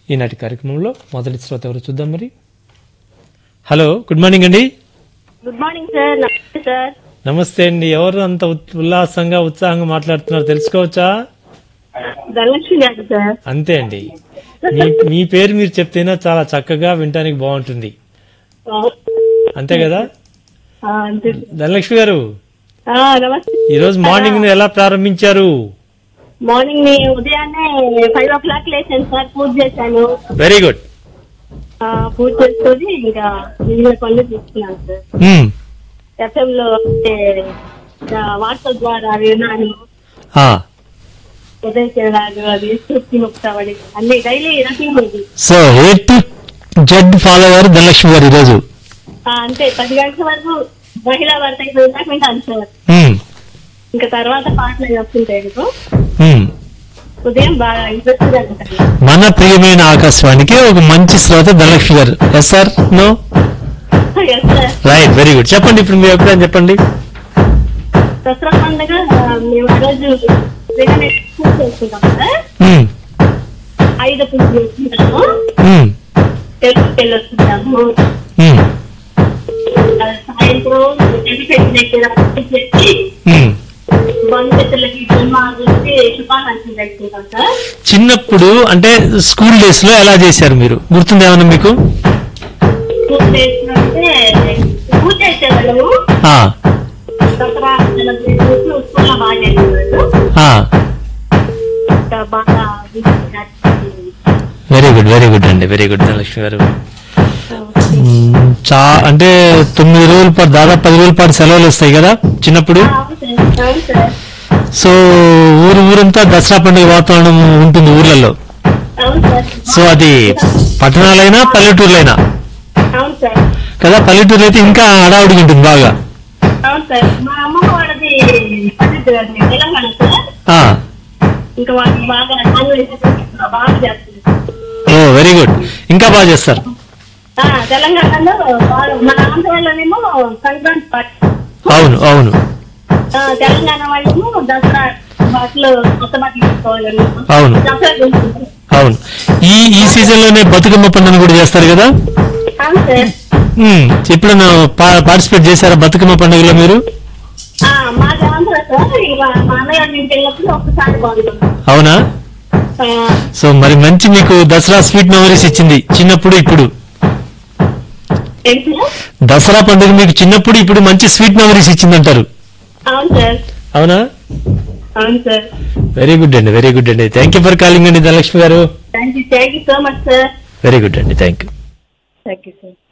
ఈనాటి కార్యక్రమంలో మొదటి శ్రోత ఎవరు చూద్దాం మరి హలో గుడ్ మార్నింగ్ అండి గుడ్ మార్నింగ్ సార్ నమస్తే సార్ నమస్తే అండి ఎవరు అంత ఉత్- ఉల్లాసంగా ఉత్సాహంగా మాట్లాడుతున్నారు తెలుసుకోవచ్చా ధనలక్ష్మి గారు సార్ అంతే అండి మీ మీ పేరు మీరు చెప్తేనే చాలా చక్కగా వినటానికి బాగుంటుంది అంతే కదా ఆ, అంతే ధనలక్ష్మి గారు ఆ, నమస్తే ఈ రోజు మార్నింగ్ ను ఎలా ప్రారంభించారు మార్నింగ్ ని ఉదయాన్నే ఫైవ్ ఓ క్లాక్ లేచాను సార్ పూజ చేశాను వెరీ గుడ్ ఆ, పూజ చేసుకొని ఇంకా మిగిలిన పనులు తీసుకున్నాను సార్ ఎఫ్ఎం లో అంటే వాట్సాప్ ద్వారా విన్నాను ఉదయం చేయడానికి అది తృప్తి ముక్తావడి అన్ని డైలీ రొటీన్ ఇది so A to Z follow అయ్యారు ధనలక్ష్మి గారు ఈరోజు ఆ, అంతే పది గంటల వరకు మహిళా వార్త అయిపోయినాక వింటాను సార్ మ్మ్. ఇంకా తర్వాత పాటలు వస్తుంటాయి మీకు మ్మ్. ఉదయం బాగా ఇంట్రెస్ట్ గా ఉంటాను మన ప్రియమైన ఆకాశవాణికి ఒక మంచి శ్రోత Dhanalakshmi garu yes sir no yes sir right very good చెప్పండి ఇప్పుడు మీ అభిప్రాయం చెప్పండి దసరా పండుగ మేము ఆ రోజు ఉదయాన్నే పూజ చేసుకుంటాం సార్ మ్మ్. ఐదు పూజ చేసుకుంటాము మ్మ్. తెలుగు పెళ్ళి వస్తుంటాము మ్మ్. ఆ, సాయంత్రం ఎడ్యుకేషన్ దగ్గర పూజ చేసి మ్మ్. బంధువులకి జన్మాలకి శుభాకాంక్షలు తెలుసుకుంటాం సార్ చిన్నప్పుడు అంటే స్కూల్ డేస్ లో ఎలా చేశారు మీరు గుర్తుంది ఏమన్నా మీకు పూజ చేసినట్టే పూజ చేసేవాళ్ళము ఆ, దసరా సెలబ్రేషన్స్ స్కూల్లో బాగా చేసేవాళ్ళు ఆ. ఇంకా బాగా వెరీ గుడ్ వెరీ గుడ్ అండి వెరీ గుడ్ ధనలక్ష్మి గారు మ్మ్. చా అంటే తొమ్మిది రోజుల పాటు దాదాపు పది రోజుల పాటు సెలవులు వస్తాయి కదా చిన్నప్పుడు అవును సార్ అవును సార్ సో ఊరు ఊరంతా దసరా పండుగ వాతావరణం ఉంటుంది ఊర్లలో అవును సార్ సో అది పట్టణాలైనా పల్లెటూర్లైనా అవును సార్ కదా పల్లెటూరు అయితే ఇంకా హడావుడిగా ఉంటుంది బాగా అవును సార్ మా అమ్మమ్మ వాళ్ళది పద్ధతి అండి తెలంగాణ సార్ ఆ, ఇంకా వాళ్ళు బాగా నాన్ వెజ్ బాగా చేస్తారు ఓ వెరీ గుడ్ ఇంకా బాగా చేస్తారు ఆ, తెలంగాణలో బాగా మన ఆంధ్రాలోనేమో సంక్రాంతి పాట అవును అవును ఆ, తెలంగాణ వాళ్ళేమో దసరా బట్టలు కొత్త బట్టలు తీసుకోవాలని అవును. దసరా చేసుకుంటారు. అవును ఈ ఈ సీజన్ లోనే బతుకమ్మ పండుగ కూడా చేస్తారు కదా అవును సార్ మ్మ్. ఎప్పుడైనా పా- పార్టిసిపేట్ చేశారా బతుకమ్మ పండుగలో మీరు ఆ, మాది ఆంధ్ర సార్ ఇక మా అన్నయ్య వాళ్ళ ఇంటికి వెళ్ళినప్పుడు ఒకసారి బాగుంటుంది అవునా ఆ, సో మరి మంచి మీకు దసరా స్వీట్ మెమరీస్ ఇచ్చింది చిన్నప్పుడు ఇప్పుడు ఏంటి సార్? దసరా పండుగ మీకు చిన్నప్పుడు ఇప్పుడు మంచి స్వీట్ మెమరీస్ ఇచ్చిందంటారు అవును సార్ అవునా అవును సార్ వెరీ గుడ్ అండి వెరీ గుడ్ అండి థ్యాంక్ యూ ఫర్ కాలింగ్ అండి Dhanalakshmi garu thank you thank you so much sir very good అండి thank you thank you sir